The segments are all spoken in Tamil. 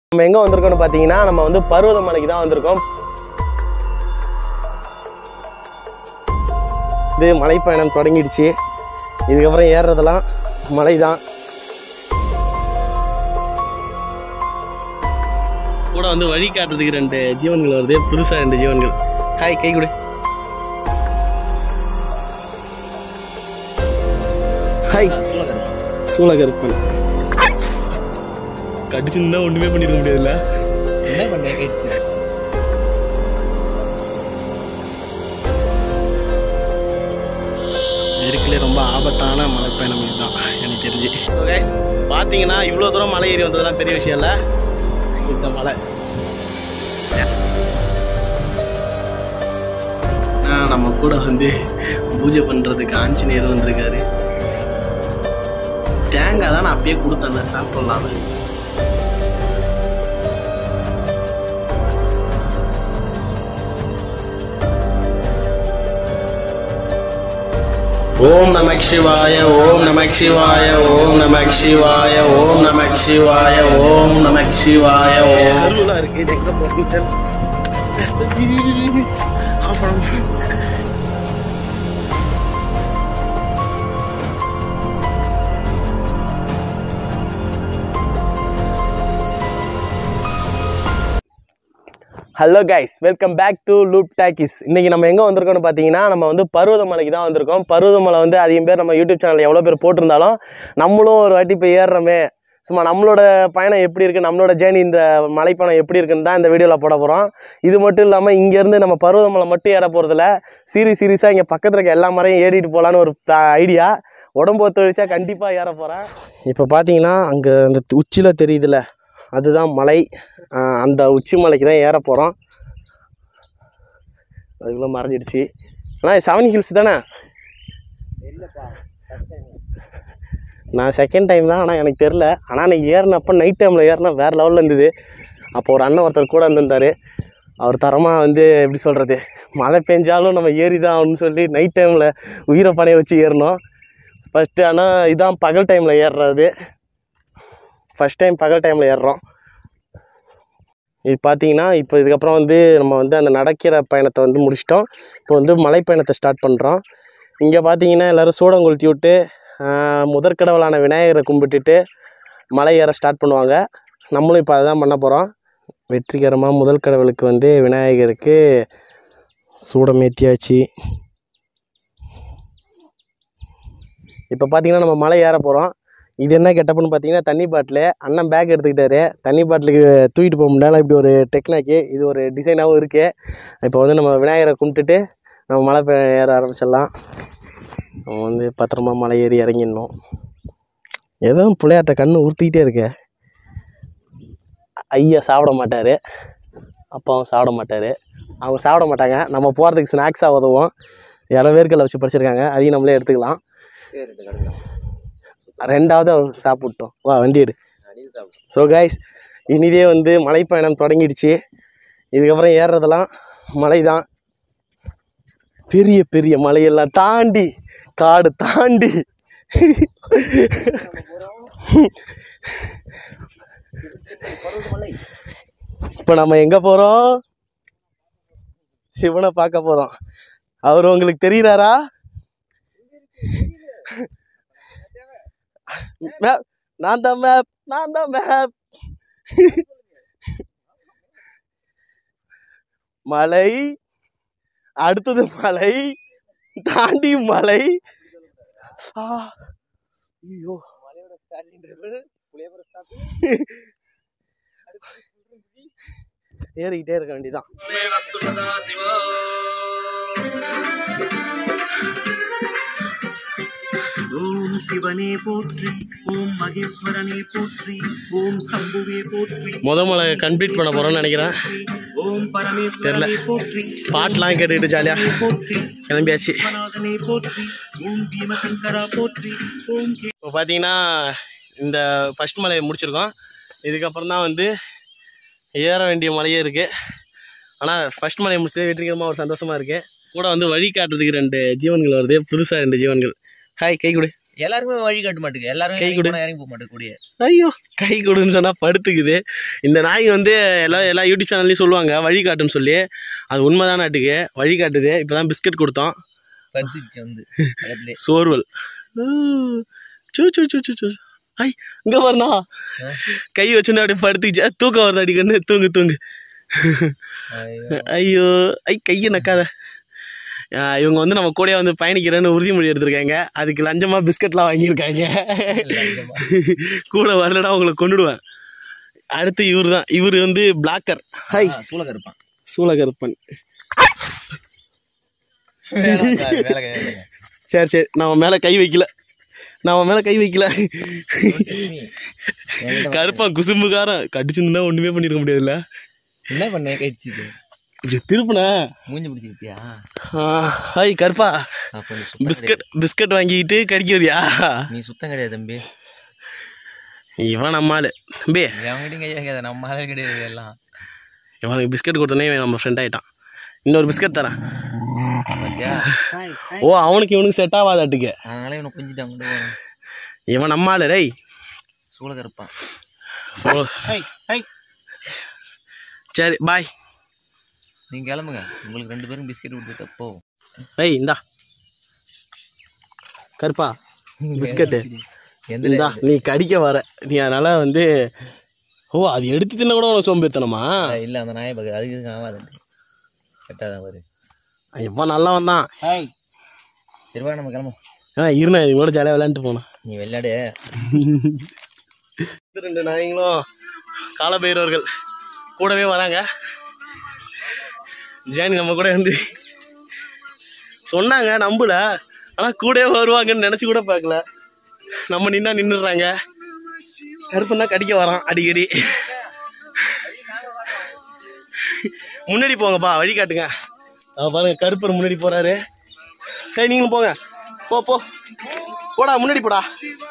நம்ம எங்கே வந்திருக்கோம்னு பார்த்தீங்கன்னா நம்ம வந்து பருவதமலைக்கு தான் வந்திருக்கோம் இது மலைப்பயணம் தொடங்கிடுச்சு இதுக்கப்புறம் ஏறுறதெல்லாம் மலை தான் கூட வந்து வழி காட்டுறதுக்கு ரெண்டு ஜீவன்கள் வருது புதுசாக ரெண்டு ஜீவன்கள் ஹாய் கை கொடு ஹாய் சூளகருப்பன் கடிச்சுன்னா ஒண்ணுமே பண்ணிருக்க முடியாதுல்ல என்ன பண்ண கேட்டு இருக்குலே ரொம்ப ஆபத்தான மலைப்பயணம் இதுதான் எனக்கு தெரிஞ்சு ஸோ கைஸ் பார்த்தீங்கன்னா இவ்வளோ தூரம் மலை ஏறி வந்ததெல்லாம் பெரிய விஷயம் இல்லை இந்த மலை ஆ, நம்ம கூட வந்து பூஜை பண்ணுறதுக்கு ஆஞ்சநேயர் வந்திருக்காரு தேங்காய் தான் நான் அப்பயே கொடுத்தேன் சாப்பிடலான்னு ஓம் நமக் சிவாய ஓம் நமக் சிவாய ஓம் நமக் சிவாய ஓம் நமக் சிவாய ஓம் நமக் சிவாய ஓம் அருளா இருக்கு இது எங்க போறது hello guys welcome back to loop talkies இன்னைக்கு நம்ம எங்கே வந்திருக்கோம்னு பார்த்தீங்கன்னா நம்ம வந்து பருவதமலைக்கு தான் வந்திருக்கோம் பருவதமலை வந்து அதிகம் பேர் நம்ம யூடியூப் சேனல் எவ்வளோ பேர் போட்டிருந்தாலும் நம்மளும் ஒரு வாட்டி இப்போ ஏறுறோமே சும்மா நம்மளோட பயணம் எப்படி இருக்குது நம்மளோட ஜேர்னி இந்த மலைப்பயணம் எப்படி இருக்குன்னு தான் இந்த வீடியோவில் போட போகிறோம் இது மட்டும் இல்லாமல் இங்கேருந்து நம்ம பருவதமலை மட்டும் ஏற போகிறதில்ல சீரியஸ் சீரியஸாக இங்கே பக்கத்தில் இருக்க எல்லா மரையும் ஏறிட்டு போகலான்னு ஒரு ஐடியா உடம்பு ஒத்துழைச்சா கண்டிப்பாக ஏற போகிறேன் இப்போ பார்த்தீங்கன்னா அங்கே அந்த உச்சியில் தெரியுதுல்ல அதுதான் மலை ஆஹ் அந்த உச்சி மலைக்கு தான் ஏற போகிறோம் அதுக்குள்ளே மறைஞ்சிடுச்சு ஆனால் செவன் ஹில்ஸ் தானே நான் செகண்ட் டைம் தான் ஆனால் எனக்கு தெரில ஆனால் அன்றைக்கி ஏறினப்போ நைட் டைமில் ஏறினா வேறு லெவலில் இருந்தது அப்போ ஒரு அண்ணன் ஒருத்தர் கூட இருந்திருந்தார் அவர் தரமாக வந்து எப்படி சொல்கிறது மழை பெஞ்சாலும் நம்ம ஏறி தான் ஆகணும்னு சொல்லி நைட் டைமில் உயிரை பணைய வச்சு ஏறினோம் ஃபஸ்ட்டு ஆனால் இதான் பகல் டைமில் ஏறுறது ஃபஸ்ட் டைம் பகல் டைமில் ஏறுறோம் இது பார்த்தீங்கன்னா இப்போ இதுக்கப்புறம் வந்து நம்ம வந்து அந்த நடக்கிற பயணத்தை வந்து முடிச்சிட்டோம் இப்போ வந்து மலை பயணத்தை ஸ்டார்ட் பண்ணுறோம் இங்கே பார்த்தீங்கன்னா எல்லோரும் சூடம் கொளுத்தி விட்டு ஆஹ், முதற்கடவுளான விநாயகரை கும்பிட்டுட்டு மலை ஏற ஸ்டார்ட் பண்ணுவாங்க நம்மளும் இப்போ அதுதான் பண்ண போகிறோம் வெற்றிகரமாக முதல் கடவுளுக்கு வந்து விநாயகருக்கு சூடம் ஏற்றியாச்சு இப்போ பார்த்தீங்கன்னா நம்ம மலை ஏற போகிறோம் இது என்ன கெட்டப்புன்னு பார்த்தீங்கன்னா தண்ணி பாட்டில் அண்ணன் பேக் எடுத்துக்கிட்டாரு தண்ணி பாட்டிலுக்கு தூக்கிட்டு போக முடியல இப்படி ஒரு டெக்னாக்கு இது ஒரு டிசைனாகவும் இருக்குது இப்போ வந்து நம்ம விநாயகரை கும்பிட்டுட்டு நம்ம மலை பே- ஏற ஆரம்பிச்சிடலாம் நம்ம வந்து பத்திரமா மலை ஏறி இறங்கிடணும் ஏதோ பிள்ளையாட்ட கண்ணு உறுத்திக்கிட்டே இருக்க ஐயா சாப்பிட மாட்டார் அப்பாவும் சாப்பிட மாட்டார் அவங்க சாப்பிட மாட்டாங்க நம்ம போகிறதுக்கு ஸ்நாக்ஸாக உதவும் யாரோ வேர்க்கடலை வச்சு படிச்சிருக்காங்க அதையும் நம்மளே எடுத்துக்கலாம் ரெண்டாவது அவருக்கு சாப்பிட்டோம் வா வண்டி எடு ஸோ கைஸ் இனிதே வந்து மலைப்பயணம் தொடங்கிடுச்சு இதுக்கப்புறம் ஏறுறதெல்லாம் மலை தான் பெரிய பெரிய மலையெல்லாம் தாண்டி காடு தாண்டி இப்போ நம்ம எங்கே போகிறோம் சிவனை பார்க்க போகிறோம் அவர் உங்களுக்கு தெரியுறாரா மேப் நான் தான் மேப் நான் தான் மேப் மலை அடுத்தது மலை தாண்டி மலை ஆ, ஐயோ ஏறிக்கிட்டே இருக்க வேண்டியதான் ஓம் சிவனே போற்றி ஓம் மகேஸ்வரனே போற்றி ஓம் சம்புவே போற்றி முத மலை கம்ப்ளீட் பண்ண போறோம்னு நினைக்கிறேன் ஓம் பரமேஸ்வரனே போற்றி பாட்டெலாம் கேட்டுக்கிட்டு ஜாலியாக போற்றி கிளம்பியாச்சு விஸ்வநாதனே போற்றி ஓம் பீமசங்கரா போற்றி ஓம் கே இப்போ பார்த்தீங்கன்னா இந்த ஃபஸ்ட் மலையை முடிச்சிருக்கோம் இதுக்கப்புறம் தான் வந்து ஏற வேண்டிய மலையே இருக்குது ஆனால் ஃபஸ்ட் மலையை முடிச்சது வெற்றிகரமாக ஒரு சந்தோஷமாக இருக்குது கூட வந்து வழி காட்டுறதுக்கு ரெண்டு ஜீவன்கள் வருது புதுசாக ரெண்டு ஜீவன்கள் ஹாய் கை கொடு எல்லாருமே வழி காட்ட மாட்டேங்குது எல்லாருமே கை இறங்கி கொடு. போனா இறங்கி போக மாட்டேங்குது கூடிய ஐயோ கை கொடுன்னு சொன்னால் படுத்துக்குது இந்த நாய் வந்து எல்லா எல்லா யூடியூப் சேனல்லையும் சொல்லுவாங்க வழி காட்டுன்னு சொல்லி அது உண்மைதான் நாட்டுக்கு வழி காட்டுது இப்போ தான் பிஸ்கட் கொடுத்தோம் பத்துச்சு வந்து பக்கத்துலயே சோர்வல் ஊ, சூ சூ சூ சூ சூ ஐ இங்கே வரணா கை வச்சுன்னு அப்படியே படுத்துக்கிச்சு அஹ், தூக்கம் வருது அடிக்கன்னு தூங்கு தூங்கு ஐயோ. ஐயோ ஐ கையை நக்காத ஆ, இவங்க வந்து நம்ம கூடயே வந்து பயணிக்கிறேன்னு உறுதிமொழி எடுத்திருக்காங்க அதுக்கு லஞ்சமாக பிஸ்கட்லாம் வாங்கியிருக்காங்க லஞ்சமா. கூட வரலடா உங்களை கொண்டுடுவேன் அடுத்து இவர் தான் இவர் வந்து பிளாக்கர் ஹை ஆ, சூளக்கா இருப்பான் சூளகருப்பன் வேலை கா- வேலை கா- வேலை கா. சரி சரி நான் மேலே கை வைக்கல நான் மேலே கை வைக்கல என்கிட்ட வா. கருப்பான் குசும்புக்காரன் கடிச்சிருந்தா ஒன்றுமே பண்ணியிருக்க முடியாதுல்ல என்ன பண்ண கடிச்சிது இப்படி திருப்பின மூஞ்சி பிடிச்சிருக்கியா ஹாய் கருப்பா அப்போ நீ சுத்தம் பிஸ்கட் பிஸ்கட் வாங்கிக்கிட்டு கடிக்க வரியா கிடையாது. நீ சுத்தம் கிடையாது தம்பி இவன் நம்மாள் தம்பி எவங்கிட்டையும் கையா கேத நம்ம ஆளே கிடையாது எல்லாம் இவனுக்கு பிஸ்கட் கொடுத்தோன்னே இவன் நம்ம ஃப்ரெண்ட் ஆகிட்டான் இன்னொரு பிஸ்கட் தரேன் பாத்தியா ஓ அவனுக்கு இவனுக்கு செட் ஆகாதாட்டுக்கு அதனால இவனை கொஞ்சிட்டு அங்கிட்டு போறேன் இவன் நம்மாள் டேய் சூளக்கா இருப்பான் சோ ஹை ஹை சரி பாய் நீங்க கிளம்புங்க உங்களுக்கு ரெண்டு பேரும் பிஸ்கெட் கொடுத்து தப்போ ஏய் இந்தா கருப்பா பிஸ்கட்டு எந்த இந்தா நீ கடிக்க வர நீ அதனால வந்து ஓ அது எடுத்து தின்ன கூட உனக்கு சோம்பேறித்தனமா இல்ல அந்த நாயை பார்க்க அதுக்கு இதுக்கு ஆகாது கட்டாதான் பாரு இவன் நல்லா வந்தான் ஹாய் சரிவா நம்ம கிளம்பும் ஆ இருந்தேன் இது கூட ஜாலியாக விளையாண்டுட்டு போனான் நீ விளையாடு இது ரெண்டு நாய்ங்களும் காலபைரவர்கள் கூடவே வராங்க ஜானி நம்ம கூட வந்து சொன்னாங்க நம்பல ஆனால் கூடவே வருவாங்கன்னு நினச்சி கூட பார்க்கல நம்ம நின்னா நின்றுடுறாங்க கருப்புன்னா கடிக்க வரான் அடிக்கடி முன்னாடி போங்கப்பா வழி காட்டுங்க அவ பாருங்க கருப்பர் முன்னாடி போறாரு சரி நீங்களும் போங்க போ போ போடா முன்னாடி போடா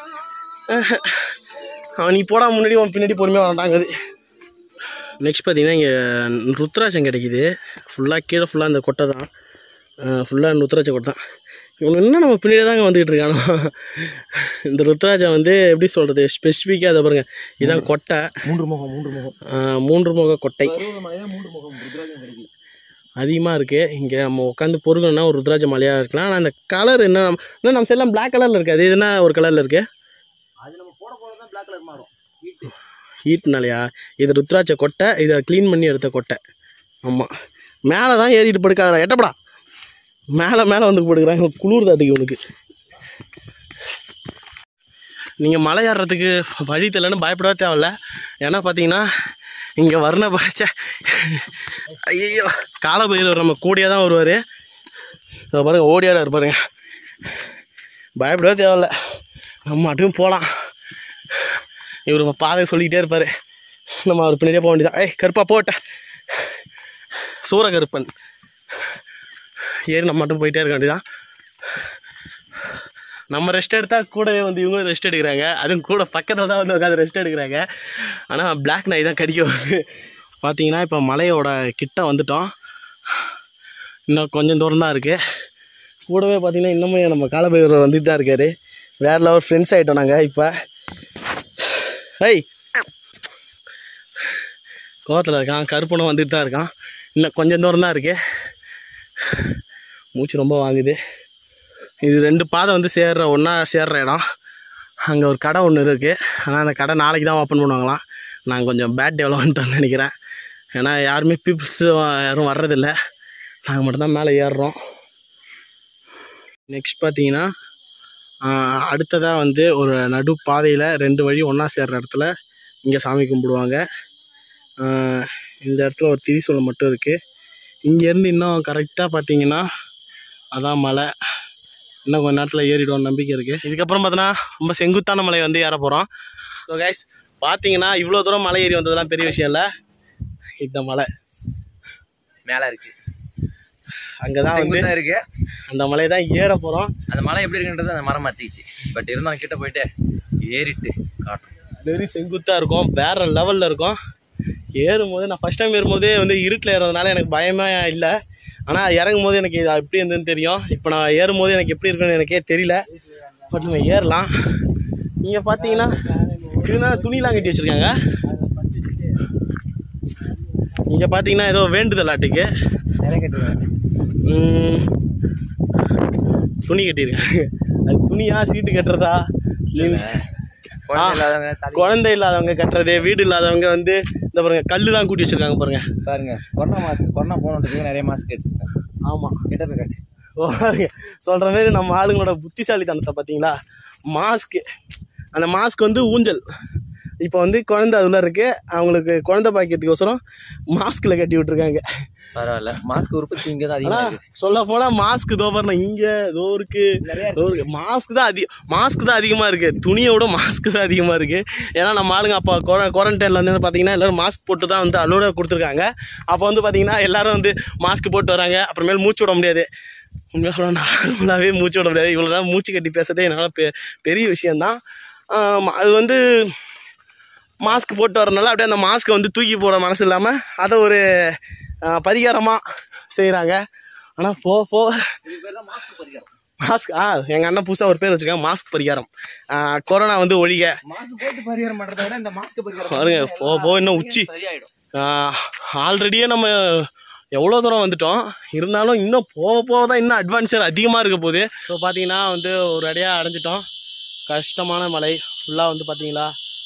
அவன் நீ போடா முன்னாடி அவன் பின்னாடி பொறுமையாக வரட்டாங்குது நெக்ஸ்ட் பார்த்தீங்கன்னா இங்கே ருத்ராட்சம் கிடைக்குது ஃபுல்லாக கீழே ஃபுல்லாக அந்த கொட்டை தான் ஃபுல்லாக ருத்ராட்ச கொட்டை தான் இவனு இன்னும் நம்ம பின்னாடி தாங்க வந்துகிட்டு இருக்கானோ இந்த ருத்ராட்சம் வந்து எப்படி சொல்கிறது ஸ்பெசிஃபிக்காக அதை பாருங்க இதான் கொட்டை மூன்று முகம் மூன்று முகம் ஆஹ் மூன்று முக கொட்டை மூன்று முகம் ருத்ராஜம் கிடைக்கும் அதிகமாக இருக்குது இங்கே நம்ம உட்காந்து பொருகணும்னா ஒரு ருத்ராட்ச மலையாக இருக்கலாம் ஆனால் அந்த கலர் என்ன நம்ம இன்னும் நம்ம செல்லாம் பிளாக் கலரில் இருக்குது இது என்ன ஒரு கலரில் இருக்குது அது நம்ம போட போட தான் பிளாக் கலர் மாறும் ஹீட்டு ஹீட்னாலையா இது ருத்ராட்ச கொட்டை இதை க்ளீன் பண்ணி எடுத்த கொட்டை ஆமாம் மேலே தான் ஏறிட்டு படுக்காதடா எட்டப்படா மேலே மேலே வந்து படுக்கிறான் இவன் குளிர் தாட்டுக்கு இவனுக்கு நீங்கள் மலை ஏறுறதுக்கு வழி தெரியலன்னு பயப்படவே தேவையில்ல ஏன்னா பார்த்தீங்கன்னா இங்கே வர்ண பாய்ச்ச ஐயோ கால பயிர் நம்ம கூடியே தான் வருவார் இதை பாருங்க ஓடியாட இருப்பாருங்க பயப்படவே தேவையில்ல நம்ம மட்டும் போகலாம் இவர் பாதை சொல்லிக்கிட்டே இருப்பார் நம்ம அவர் பின்னாடியே போக வேண்டியதான் ஏய் கருப்பா போட்ட சூரகருப்பன் ஏறி நம்ம மட்டும் போயிட்டே இருக்க வேண்டியதான் நம்ம ரெஸ்ட் எடுத்தால் கூடவே வந்து இவங்க ரெஸ்ட் எடுக்கிறாங்க அதுவும் கூட பக்கத்தில் தான் வந்து உட்காந்து ரெஸ்ட் எடுக்கிறாங்க ஆனால் பிளாக் நாய் தான் கடிக்க வருது பார்த்தீங்கன்னா இப்போ மலையோட கிட்ட வந்துட்டோம் இன்னும் கொஞ்சம் தூரம் தான் இருக்குது கூடவே பார்த்தீங்கன்னா இன்னமும் நம்ம காலபைரவர் வந்துட்டு தான் இருக்காரு வேறு லெவல் ஃப்ரெண்ட்ஸ் ஆகிட்டோம் நாங்கள் இப்போ ஐய் கோவத்தில் இருக்கான் கருப்பனும் வந்துட்டு தான் இருக்கான் இன்னும் கொஞ்சம் தூரம் தான் இருக்கு மூச்சு ரொம்ப வாங்குது இது ரெண்டு பாதை வந்து சேர்ற ஒன்றா சேர்ற இடம் அங்கே ஒரு கடை ஒன்று இருக்குது ஆனால் அந்த கடை நாளைக்கு தான் ஓப்பன் பண்ணுவாங்களாம் நான் கொஞ்சம் பேட் டெவலப்மெண்ட்னு நினைக்கிறேன் ஏன்னா யாருமே பீப்புள்ஸ் யாரும் வர்றதில்ல நாங்கள் மட்டும்தான் மேலே ஏறுறோம் நெக்ஸ்ட் பார்த்தீங்கன்னா அடுத்ததாக வந்து ஒரு நடு பாதையில் ரெண்டு வழி ஒன்றா சேர்ற இடத்துல இங்கே சாமி கும்பிடுவாங்க ஆஹ் இந்த இடத்துல ஒரு திரிசூலம் மட்டும் இருக்குது இங்கேருந்து இன்னும் கரெக்டாக பார்த்தீங்கன்னா அதான் மலை இன்னும் கொஞ்ச நேரத்தில் ஏறிடுவோம் நம்பிக்கை இருக்குது இதுக்கப்புறம் பார்த்தோன்னா ரொம்ப செங்குத்தான மலை வந்து ஏற போகிறோம் ஸோ கைஸ் பார்த்தீங்கன்னா இவ்வளோ தூரம் மலை ஏறி வந்ததெல்லாம் பெரிய விஷயம் இல்லை இந்த மலை மேல இருக்கு அங்கே தான் வந்து செங்குத்தா இருக்கு அந்த மலை தான் ஏற போகிறோம் அந்த மலை எப்படி இருக்குன்றது அந்த மரம் மாத்திச்சு பட் இருந்தாலும் கிட்ட போயிட்டு ஏறிட்டு காட்டும் வெரி செங்குத்தாக இருக்கும் வேற லெவலில் இருக்கும் ஏறும்போது நான் ஃபஸ்ட் டைம் ஏறும்போதே வந்து இருட்டில் ஏறதுனால எனக்கு பயமே இல்லை ஆனால் இறங்கும் போது எனக்கு இது எப்படி இருந்ததுன்னு தெரியும் இப்போ நான் ஏறும்போது எனக்கு எப்படி இருக்குன்னு எனக்கே தெரியல பட் நம்ம ஏறலாம் நீங்கள் பார்த்தீங்கன்னா இதுனா துணிலாம் கட்டி வச்சுருக்காங்க இங்கே பார்த்தீங்கன்னா ஏதோ வேண்டுதல் ஆட்டுக்கு ம், துணி கட்டியிருக்காங்க அது துணியா சீட்டு கட்டுறதா குழந்தை இல்லாதவங்க தலை- குழந்தை இல்லாதவங்க கட்டுறது வீடு இல்லாதவங்க வந்து இந்த பாருங்க கல்லு தான் கூட்டி வச்சிருக்காங்க பாருங்க பாருங்க கொரோனா மாஸ்க் கொரோனா போனதுக்கு நிறைய மாஸ்க் எடுத்துருக்கேன் ஆமாம் கிட்ட போய் காட்டு பாருங்க சொல்கிற மாதிரி நம்ம ஆளுங்களோட புத்திசாலித்தனத்தை பார்த்தீங்களா மாஸ்க்கு அந்த மாஸ்க் வந்து ஊஞ்சல் இப்போ வந்து குழந்தை அதில் இருக்கு அவங்களுக்கு குழந்தை பாக்கியத்துக்கோசரம் மாஸ்கில் கட்டி விட்டுருக்காங்க பரவாயில்ல மாஸ்க் உற்பத்தி இங்கே தான் அதிகமாக ஆனால் இருக்கு சொல்ல போனால் மாஸ்க் இதோ பாருங்க இங்கே இதோ இருக்கு இதோ இருக்கு மாஸ்க் தான் அதிக மாஸ்க் தான் அதிகமாக இருக்குது துணியோட மாஸ்க் தான் அதிகமாக இருக்குது ஏன்னா நம்ம ஆளுங்க அப்போ குவாரண்டைனில் வந்து பார்த்தீங்கன்னா எல்லோரும் மாஸ்க் போட்டு தான் வந்து அலோட கொடுத்துருக்காங்க அப்போ வந்து பார்த்தீங்கன்னா எல்லாரும் வந்து மாஸ்க் போட்டு வராங்க அப்புறமேல் மூச்சு விட முடியாது உண்மையாக சொல்ல நார்மலாகவே மூச்சு விட முடியாது இவ்வளோ நேரம் மூச்சு கட்டி பேசுறதே என்னால் பெ பெரிய விஷயந்தான் ஆம், அது வந்து மாஸ்க் போட்டு வரனால அப்படியே அந்த மாஸ்க்கை வந்து தூக்கி போட மனசு இல்லாமல் அதை ஒரு பரிகாரமாக செய்கிறாங்க ஆனால் போ போ மாஸ்க் ஆ எங்கள் அண்ணன் புதுசாக ஒரு பேர் வச்சுருக்காங்க மாஸ்க் பரிகாரம் ஆ, கொரோனா வந்து ஒழிக மாஸ்க் போட்டு பரிகாரம் பண்றதை விட இந்த மாஸ்க் பரிகாரம் பாருங்க போ போ இன்னும் உச்சி சரியாயிடும் ஆல்ரெடியே நம்ம எவ்வளோ தூரம் வந்துட்டோம் இருந்தாலும் இன்னும் போக போக தான் இன்னும் அட்வான்ஸர் அதிகமாக இருக்க போகுது ஸோ பார்த்தீங்கன்னா வந்து ஒரு அடியாக அடைஞ்சிட்டோம் கஷ்டமான மலை ஃபுல்லாக வந்து பார்த்தீங்களா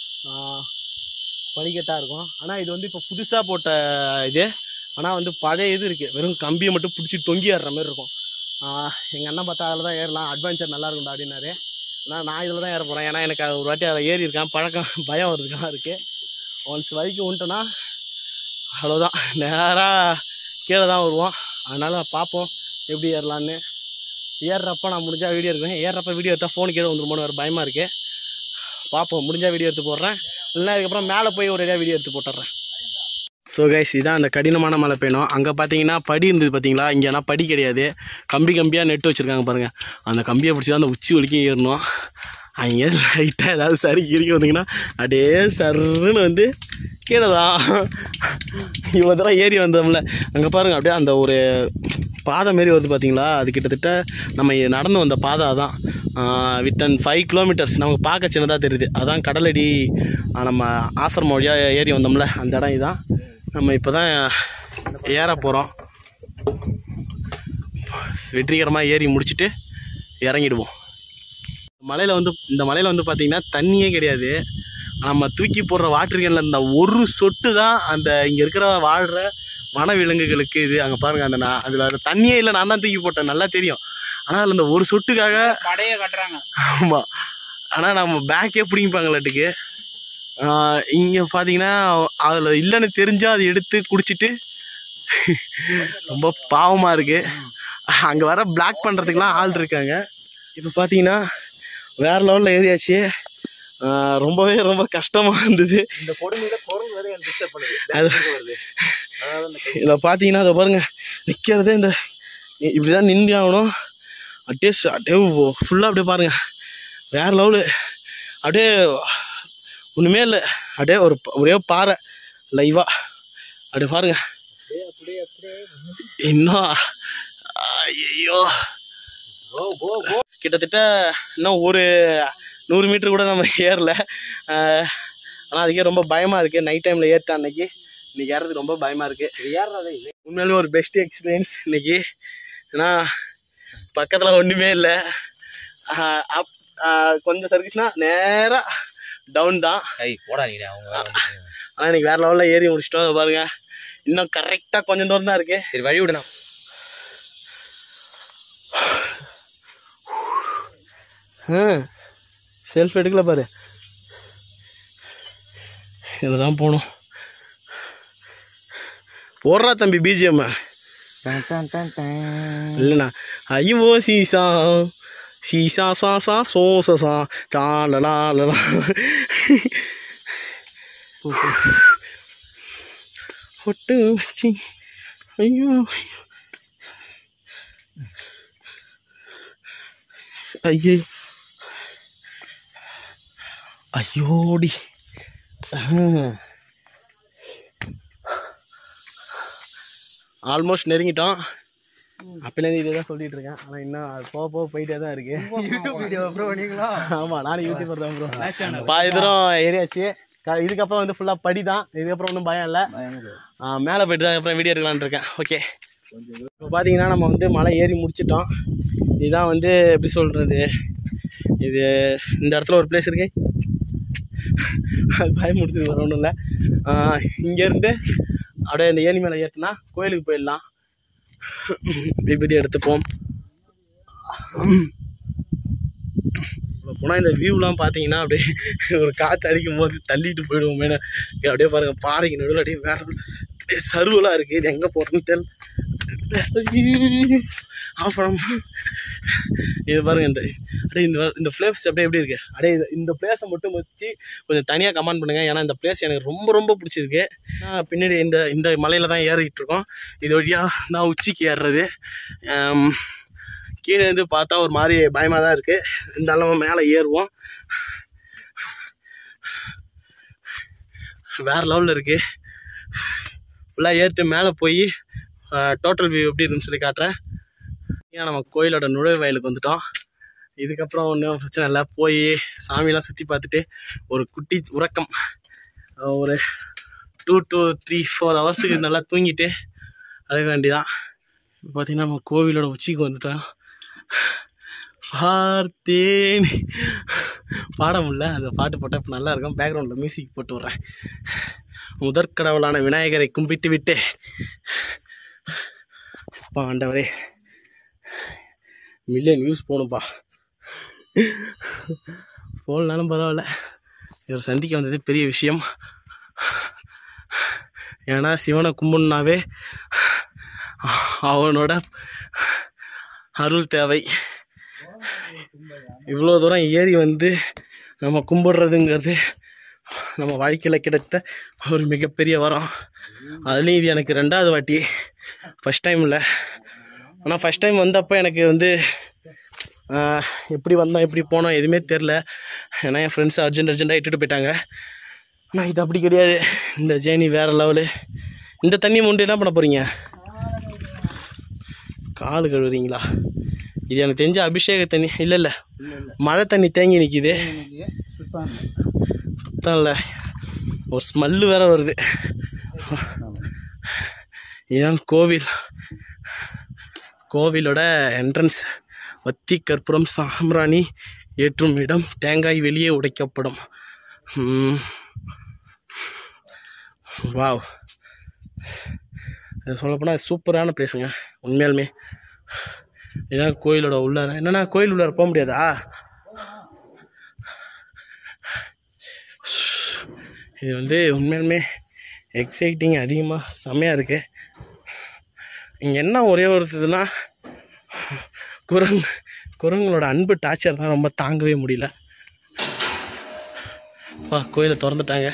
படிக்கட்டாக இருக்கும் ஆனால் இது வந்து இப்போ புதுசாக போட்ட இது ஆனால் வந்து பழைய இது இருக்குது வெறும் கம்பியை மட்டும் பிடிச்சி தொங்கி ஏறுற மாதிரி இருக்கும் எங்கள் அண்ணன் பார்த்தா அதில் தான் ஏறலாம் அட்வென்ச்சர் நல்லா இருக்கும்டா அப்படின்னாரு ஆனால் நான் இதில் தான் ஏற போகிறேன் ஏன்னா எனக்கு அது ஒரு வாட்டி அதில் ஏறி இருக்கேன் பழக்கம் பயம் வருதுக்காக இருக்குது ஒன்ஸ் வரைக்கும் வந்துட்டோன்னா அவ்வளோதான் நேராக கீழே தான் வருவோம் அதனால் பார்ப்போம் எப்படி ஏறலான்னு ஏறுறப்ப நான் முடிஞ்சா வீடியோ எடுக்கிறேன் ஏறுறப்ப வீடியோ எடுத்தால் ஃபோன் கீழே வந்துருமோன்னு ஒரு பயமாக இருக்குது பார்ப்போம் முடிஞ்சா வீடியோ எடுத்து போடுறேன் இல்லைன்னா அதுக்கப்புறம் மேலே போய் ஒரேடியாக வீடியோ எடுத்து போட்டுடுறேன் ஸோ கைஸ் இதான் அந்த கடினமான மழை பெய்யணும் அங்கே பார்த்தீங்கன்னா படி இருந்தது பார்த்தீங்களா இங்கே ஆனால் படி கிடையாது கம்பி கம்பியாக நெட்டு வச்சுருக்காங்க பாருங்கள் அந்த கம்பியை பிடிச்சி தான் அந்த உச்சி வலிக்கும் ஏறணும் அங்கே லைட்டாக ஏதாவது சரி இறுக்கி வந்தீங்கன்னா அப்படியே சர்ன்னு வந்து கீழே தான் இவ்வளோ தூரம் ஏறி வந்தோம்ல அங்கே பாருங்கள் அப்படியே அந்த ஒரு பாதை மாரி வருது பார்த்தீங்களா அது கிட்டத்தட்ட நம்ம நடந்து வந்த பாதை அதான் வித்தன் ஃபைவ் கிலோமீட்டர்ஸ் நமக்கு பார்க்க சின்னதாக தெரியுது அதான் கடலடி ஆ, நம்ம ஆசிரமம் வழியாக ஏறி வந்தோம்ல அந்த இடம் இதான் நம்ம இப்போ தான் ஏற போகிறோம் வெற்றிகரமாக ஏறி முடிச்சுட்டு இறங்கிடுவோம் மலையில் வந்து இந்த மலையில் வந்து பார்த்திங்கன்னா தண்ணியே கிடையாது நம்ம தூக்கி போடுற வாட்டர் கேனில் இந்த ஒரு சொட்டு தான் அந்த இங்கே இருக்கிற வாழ்கிற வனவிலங்குகளுக்கு இது அங்கே பாருங்கள் அந்த நான் அதில் தண்ணியே இல்லை நான் தான் தூக்கி போட்டேன் நல்லா தெரியும் ஆனால் அதில் இந்த ஒரு சொட்டுக்காக படைய கட்டுறாங்க ஆமாம் ஆனால் நம்ம பேக்கே பிடிங்கிப்பாங்களாட்டுக்கு இங்கே பார்த்தீங்கன்னா அதில் இல்லைன்னு தெரிஞ்சால் அதை எடுத்து குடிச்சிட்டு ரொம்ப பாவமாக இருக்குது அங்கே வர பிளாக் பண்ணுறதுக்குலாம் ஆள் இருக்காங்க இப்போ பார்த்தீங்கன்னா வேறு லெவலில் ஏறியாச்சு ஆஹ் ரொம்பவே ரொம்ப கஷ்டமாக இருந்தது இந்த கொடுமையில குரங்கு வேற எனக்கு டிஸ்டர்ப் பண்ணுது அது- Back side வருது அதாவது அந்த கை- இதில் பார்த்தீங்கன்னா அதை பாருங்க நிற்கிறதே இந்த இப்படி தான் நின்று ஆகணும் அப்படியே ச- அப்படியே ஃபுல்லாக அப்படியே பாருங்க வேற லெவலு அப்படியே ஒன்றுமே இல்லை அப்படியே ஒரு ப- ஒரே பாறை லைவாக அப்படியே பாருங்க அப்படியே அப்படியே அப்படியே இன்னும் ஐயோ கோ கோ கோ கிட்டத்தட்ட இன்னும் ஒரு நூறு மீட்டர் கூட நம்ம ஏறல ஆனால் அதுக்கே ரொம்ப பயமாக இருக்குது நைட் டைமில் ஏறிட்டேன் அன்னைக்கு இன்னைக்கு ஏறது ரொம்ப பயமாக இருக்குது இது ஏறாதே இல்லை உண்மையாலுமே ஒரு பெஸ்ட் எக்ஸ்பீரியன்ஸ் இன்னைக்கு ஏன்னா பக்கத்தில் ஒன்றுமே இல்லை அப் ஆஹ் கொஞ்சம் சர்வீஸ்னா நேராக டவுன் தான் ஐய் போடா நீ அவங்க வேற வந்துட்டாங்க. ஆனால் இன்னைக்கு வேறு லெவலில் ஏறி முடிச்சிட்டோம் இதை பாருங்க இன்னும் கரெக்டாக கொஞ்சம் தூரம் தான் இருக்குது சரி வழி விடுனா செல்ஃப் எடுக்கல பாரு இதில் தான் போகணும் போடுறா தம்பி பிஜிஎம் இல்லைண்ணா ஐயோ சீசா சீசா சா சா சோ சா சா சா லலா லலா பொட்டு வச்சி ஐயோ ஐயோ ஐயோடி ஆல்மோஸ்ட் நெருங்கிட்டோம் அப்பலேருந்து இதே தான் சொல்லிட்டு இருக்கேன் ஆனால் இன்னும் அது போக போக போயிட்டே தான் இருக்கு யூடியூப் வீடியோ ப்ரோ நீங்களா ஆமாம் நானும் யூடியூபர் தான் ப்ரோ பாதி தூரம் ஏறியாச்சு க- இதுக்கப்புறம் வந்து ஃபுல்லாக படி தான் இதுக்கப்புறம் ஒன்றும் பயம் இல்லை மேலே போயிட்டு தான் அப்புறம் வீடியோ எடுக்கலான்னு இருக்கேன் ஓகே இப்போ பார்த்தீங்கன்னா நம்ம வந்து மலை ஏறி முடிச்சிட்டோம் இதுதான் வந்து எப்படி சொல்கிறது இது இந்த இடத்துல ஒரு பிளேஸ் இருக்கு அது பயம் முடிச்சது வேறு ஒன்றும் இல்லை இங்கேருந்து அப்படியே இந்த ஏணி மேலே ஏற்றினா கோயிலுக்கு போயிடலாம் விபூதி எடுத்துப்போம் இப்போ போனால் இந்த வியூலாம் பார்த்தீங்கன்னா அப்படியே ஒரு காற்று அடிக்கும் போது தள்ளிட்டு போயிடுவோம் மேலே அப்படியே பாருங்கள் பாறைக்கு நடுவில் அப்படியே வேற அப்படியே சருவலாக இருக்குது இது எங்கே போகிறதுன்னு தெரியல ஆஃப் பண்ண இது பாருங்க இந்த அப்படியே இந்த இந்த ஃப்ளேப்ஸ் அப்படியே எப்படி இருக்கு அப்படியே இது- இந்த பிளேஸை மட்டும் வச்சு கொஞ்சம் தனியாக கமெண்ட் பண்ணுங்கள் ஏன்னா இந்த பிளேஸ் எனக்கு ரொம்ப ரொம்ப பிடிச்சிருக்கு நான் பின்னாடி இந்த இந்த மலையில் தான் ஏறிட்டு இருக்கோம் இது வழியாக நான் உச்சிக்கு ஏறுறது ஆம், கீழே இருந்து பார்த்தா ஒரு மாதிரி பயமாக தான் இருக்குது இருந்தாலும் நம்ம மேலே ஏறுவோம் வேறு லெவலில் இருக்குது ஃபுல்லாக ஏறிட்டு மேலே போய் டோட்டல் வியூ எப்படி இருக்குன்னு சொல்லி காட்டுறேன் ஏன் நம்ம கோயிலோட நுழைவாயிலுக்கு வந்துட்டோம் இதுக்கப்புறம் ஒன்றும் பிரச்சனை இல்லை போய் சாமியெல்லாம் சுற்றி பார்த்துட்டு ஒரு குட்டி உறக்கம் அஹ் ஒரு டூ டூ த்ரீ ஃபோர் ஹவர்ஸுக்கு நல்லா தூங்கிட்டு அழக வேண்டிதான் இப்போ பார்த்தீங்கன்னா நம்ம கோவிலோட உச்சிக்கு வந்துட்டோம் பார்த்தேன் பாட முடியல அந்த பாட்டு போட்டால் இப்போ நல்லா இருக்கும் பேக்ரவுண்டில் மியூசிக் போட்டு விட்றேன் முதற்கடவுளான விநாயகரை கும்பிட்டு விட்டு அப்பா ஆண்டவரே மில்லியன் வியூஸ் போகணும்ப்பா போகலனாலும் பரவாயில்ல இவர் சந்திக்க வந்தது பெரிய விஷயம் ஏன்னா சிவனை கும்பிட்னாவே அவனோட அருள் தேவை இவ்வளோ தூரம் ஏறி வந்து நம்ம கும்பிடுறதுங்கிறது நம்ம வாழ்க்கையில் கிடைத்த ஒரு மிகப்பெரிய வரம் அதுலேயும் இது எனக்கு ரெண்டாவது வாட்டி ஃபஸ்ட் டைம் இல்லை ஆனால் ஃபஸ்ட் டைம் வந்தப்போ எனக்கு வந்து ஆஹ், எப்படி வந்தோம் எப்படி போனோம் எதுவுமே தெரில ஏன்னா என் ஃப்ரெண்ட்ஸ் அர்ஜென்ட் அர்ஜென்ட்டாக இட்டுட்டு போயிட்டாங்க ஆனால் இது அப்படி கிடையாது இந்த ஜேர்னி வேறு லெவலு இந்த தண்ணி மூண்டு என்ன பண்ண போகிறீங்க கால் கழுவுறீங்களா இது எனக்கு தெரிஞ்ச அபிஷேக தண்ணி இல்லை இல்லை மழை தண்ணி தேங்கி நிற்கிது சுத்தம் சுத்தம் இல்லை ஒரு ஸ்மெல்லு வேற வருது இதுதான் கோவில் கோவிலோட என்ட்ரன்ஸ் வத்தி கற்பூரம் சாம்பிராணி ஏற்றும் இடம் தேங்காய் வெளியே உடைக்கப்படும் ம். வாவ் அது சொல்லப்போனால் சூப்பரான பிளேஸுங்க உண்மையாலுமே இதுதான் கோயிலோட உள்ளார என்னன்னா கோயில் உள்ளார போக முடியாதா இது வந்து உண்மையாலுமே எக்ஸைட்டிங் அதிகமாக செம்மையாக இருக்குது இங்கே என்ன ஒரே ஒரு இதுனா குரங்கு குரங்களோட அன்பு டார்ச்சர் தான் ரொம்ப தாங்கவே முடியல வா கோயிலை திறந்துட்டாங்க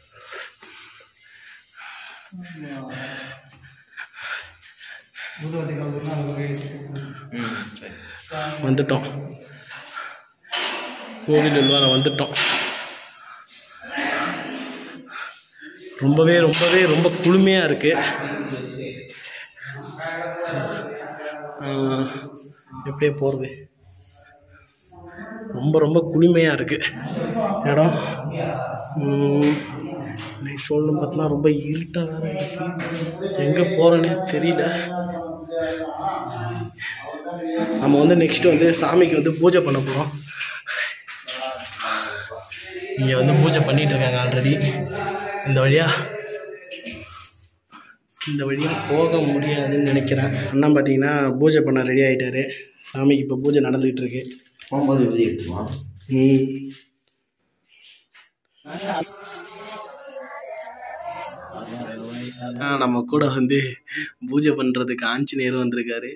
வந்துட்டோம் கோவில் உள்ளார வந்துட்டோம் ரொம்பவே ரொம்பவே ரொம்ப குளுமையாக இருக்குது எப்படியே போகிறது ரொம்ப ரொம்ப குளுமையாக இருக்குது இடம் நெக்ஸ்ட் சொல்லணும் பார்த்தோன்னா ரொம்ப இருட்டாக வேறு இருக்குது எங்கே போகிறேன்னே தெரியல நம்ம வந்து நெக்ஸ்ட் வந்து சாமிக்கு வந்து பூஜை பண்ண போகிறோம் இங்கே வந்து பூஜை பண்ணிட்டு இருக்காங்க ஆல்ரெடி இந்த வழியா இந்த வழியாக போக முடியாதுன்னு நினைக்கிறேன் அண்ணா பார்த்தீங்கன்னா பூஜை பண்ண ரெடி ஆகிட்டாரு சாமிக்கு இப்போ பூஜை நடந்துகிட்டு இருக்கு போகும்போது விபதி இருக்குமா ம் ஆ, நம்ம கூட வந்து பூஜை பண்ணுறதுக்கு ஆஞ்சநேயர் வந்திருக்காரு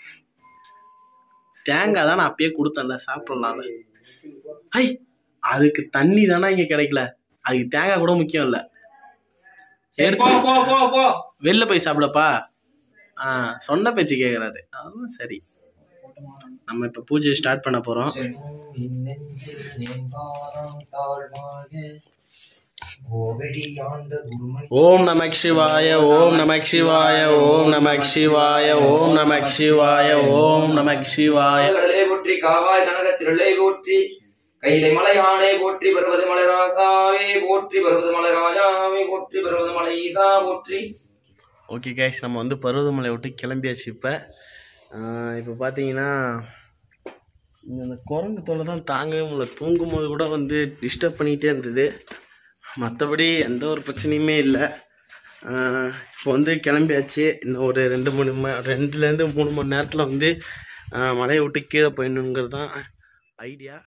தேங்காய் தான் நான் அப்பயே கொடுத்தேன்ல சாப்பிட்றலாம்ல ஐ அதுக்கு தண்ணி தானே இங்கே கிடைக்கல அதுக்கு தேங்காய் கூட முக்கியம் இல்லை எடுத்து வெளில போய் சாப்பிடப்பா ஆ சொன்ன பேச்சு கேட்குறாரு அதுவும் சரி நம்ம இப்போ பூஜை ஸ்டார்ட் பண்ண போகிறோம் ஓம் நம சிவாய ஓம் நம சிவாய ஓம் நம சிவாய ஓம் நம சிவாய ஓம் நம சிவாய கடலே போற்றி காவாய் கனக திருளை போற்றி கைலை மலையானே போற்றி பருவத மலைராசாவே போற்றி பருவத மலைராஜாவே போற்றி பருவத மலை ஈசா போற்றி ஓகே கைஸ் நம்ம வந்து பருவதமலை விட்டு கிளம்பியாச்சு இப்போ இப்போ பார்த்தீங்கன்னா இந்த குரங்கு தொல்லை தான் தாங்கவே முடியல தூங்கும்போது கூட வந்து டிஸ்டர்ப் பண்ணிகிட்டே இருந்தது மற்றபடி எந்த ஒரு பிரச்சனையுமே இல்லை இப்போ வந்து கிளம்பியாச்சு இன்னும் ஒரு ரெண்டு மூணு ம ரெண்டுலேருந்து மூணு மணி நேரத்தில் வந்து ஆஹ் மலையை விட்டு கீழே போயிடணுங்கிறது தான் ஐடியா